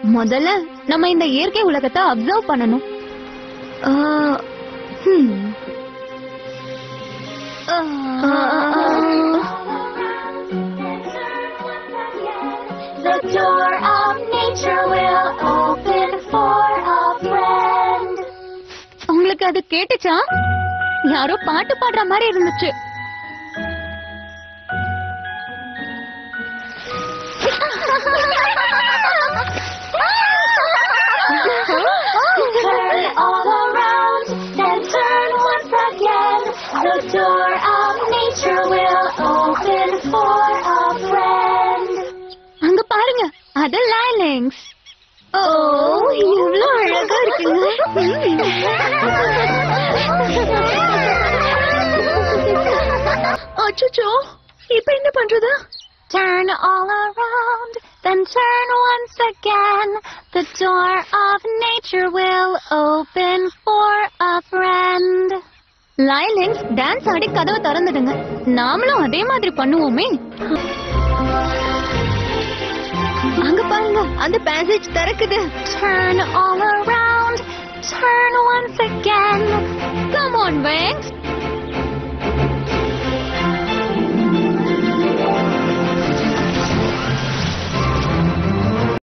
முதல்ல நம்ம இந்த இயற்கை உலகத்தை அப்சர்வ் பண்ணணும் ஆ, ஹம். ஆ, The door of nature will open for a friend. உங்களுக்கு அது கேட்டுச்சா யாரோ பாட்டு பாடுற மாதிரி இருந்துச்சு Turn all around, then turn once again. The door of nature will open for a friend. அங்க பாருங்க அது லைலிங்ஸ் ஓ இவ்ளோ அழகா இருக்குங்க அச்சோ இப்ப என்ன பண்றது Turn all around, then turn once again. The door of nature will open for a friend. லைலிங்ஸ் டான்ஸ் ஆடி கதவை திறந்துடுங்க நாமளும் அதே மாதிரி பண்ணுவோமே அங்க பாருங்க அந்த பேசேஜ் திறக்குது Turn all around, turn once again. Come on வேங்ஸ்